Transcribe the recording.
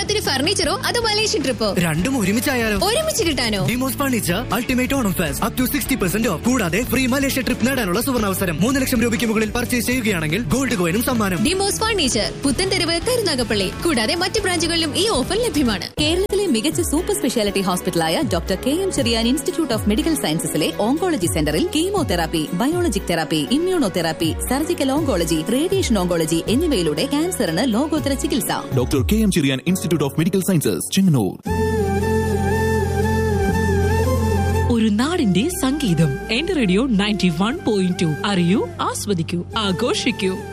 ഓണത്തിന് ഫർണിച്ചറോ അതോ മലേഷ്യൻ ട്രിപ്പോ രണ്ടും ഒരുമിച്ചായാലോ ഒരുമിച്ച് കിട്ടാനോ Dimos furniture ultimate Onam fest up to sixty percent off കൂടാതെ ഫ്രീ മലേഷ്യ ട്രിപ്പ് നേടാനുള്ള സുവർണാവസരം മൂന്ന് ലക്ഷം രൂപയ്ക്ക് മുകളിൽ പർച്ചേസ് ചെയ്യുകയാണെങ്കിൽ ഗോൾഡ് കോയിനും സമ്മാനം ഡിമോസ് ഫർണിച്ചർ പുത്തൻതെരുവ് കരുനാഗപ്പള്ളി കൂടാതെ മറ്റ് ബ്രാഞ്ചുകളിലും ഈ ഓഫർ ലഭ്യമാണ് കേരളത്തിലെ മികച്ച സൂപ്പർ സ്പെഷ്യാലിറ്റി ഹോസ്പിറ്റലായ doctor K M Cherian institute of medical സയൻസസിലെ ഓങ്കോളജി സെന്ററിൽ chemotherapy biologic therapy immunotherapy surgical oncology radiation oncology എന്നിവയിലൂടെ ക്യാൻസറിന് ലോകോത്തര ചികിത്സ doctor K M Cherian institute of medical sciences Chengannur ഒരു നാടിന്റെ സംഗീതം എന്റെ radio ninety one point two അറിയൂ ആസ്വദിക്കൂ ആഘോഷിക്കൂ